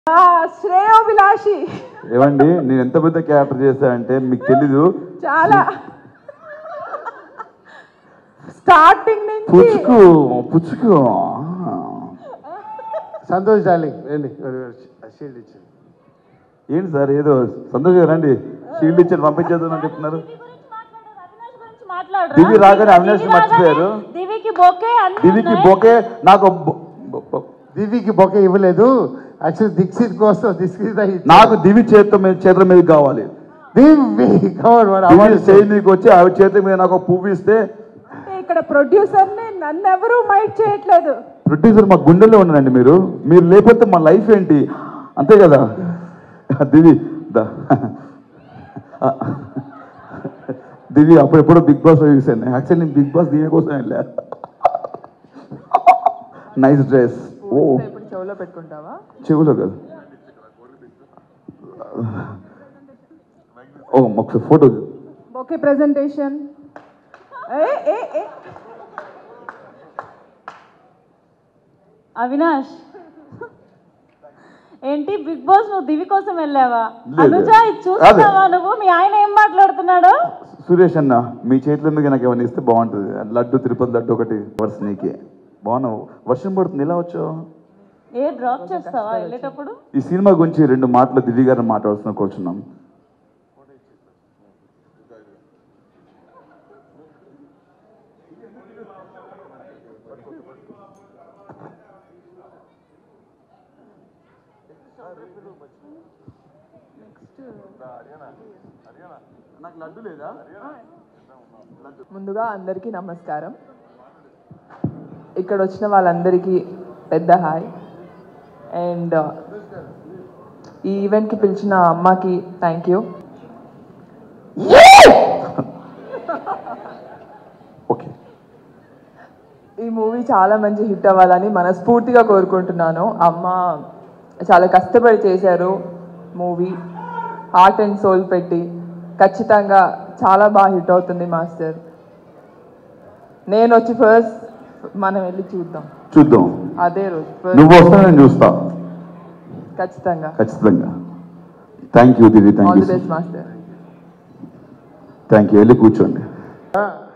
ఆ, శ్రేయోభిలాషి ఏమండి నేను ఎంత పెద్ద క్యారెక్టర్ చేశా అంటే మీకు తెలీదు చాలా స్టార్టింగ్ నుంచి పుచ్చుకు పుచ్చుకు సంతోష్ డార్లింగ్ రండి షీల్డ్ ఇచ్చింది ఏంటి సార్ ఏదో సంతోష్ గారు రండి షీల్డ్ ఇచ్చారు పంపించేద్దాం అని చెప్తున్నారు దివి రాగానే అవినాష్ మర్చిపోయారు. దివికి బొకే అన్ని దివికి ఉన్నాయి. బొకే నాకు బొ- బొ- బొ- దివికి బొకే ఇవ్వలేదు యాక్చువల్లీ దీక్షిత్ కోసం దీక్షిత్ నాకు దివి చేతితో మీద చేతుల మీద కావాలి దివి కవర్ వాడు దివి అవార్డు చేయి మీకు వచ్చి ఆవిడ చేతుల మీద నాకు ఒక పువ్వు ఇస్తే అంటే ఇక్కడ ప్రొడ్యూసర్ని నన్ను ఎవరూ మైట్ చేయట్లేదు ప్రొడ్యూసర్ మా గుండెల్లో ఉన్నారండి మీరు మీరు లేకపోతే మా లైఫ్ ఏంటి అంతే కదా దివి దా దివి అప్పుడెప్పుడో బిగ్ బాస్ చూసాను యాక్చువల్లీ నేను బిగ్ బాస్ దీని కోసం వెళ్ళా నైస్ డ్రెస్ ఓ ఇప్పుడు చెవులో పెట్టుకుంటావా చెవులో కదా ఓ ఒకసారి ఫోటో ఓకే ప్రెజెంటేషన్ ఏ ఏ ఏ అవినాష్ ఏంటి బిగ్ బాస్ నువ్వు దివి కోసం వెళ్ళావా లేదు. అనుజ ఇది చూస్తున్నావా నువ్వు మీ ఆయన ఏం మాట్లాడుతున్నాడు సురేష్ అన్న మీ చేతుల మీద నాకు ఏమైనా ఇస్తే బాగుంటుంది లడ్డు తిరుపతి లడ్డు ఒకటి వర్ష నీకే బాగున్నావు వర్షం పడుతుంది ఎలా వచ్చావు ఏ డ్రాప్ చేస్తావా వెళ్ళేటప్పుడు ఈ సినిమా గురించి రెండు మాటలు దివ్య గారిని మాట్లాడుతున్నా కూర్చున్నాం నాకు లడ్డు లేదా ముందుగా అందరికీ నమస్కారం ఇక్కడ వచ్చిన వాళ్ళందరికీ పెద్ద హాయ్ అండ్ ఈ ఈవెంట్కి పిలిచిన అమ్మకి థ్యాంక్ యూ ఓకే ఈ మూవీ చాలా మంచి హిట్ అవ్వాలని మనస్ఫూర్తిగా కోరుకుంటున్నాను అమ్మ చాలా కష్టపడి చేశారు మూవీ హార్ట్ అండ్ సోల్ పెట్టి ఖచ్చితంగా చాలా బాగా హిట్ అవుతుంది మాస్టర్ నేను వచ్చి ఫస్ట్ మనం వెళ్ళి చూద్దాం చూద్దాం అదే రోజు first నువ్వు వస్తా నేను చూస్తా ఖచ్చితంగా ఖచ్చితంగా thank you Divi thank all you the best master thank you వెళ్ళి కూర్చోండి ఆ,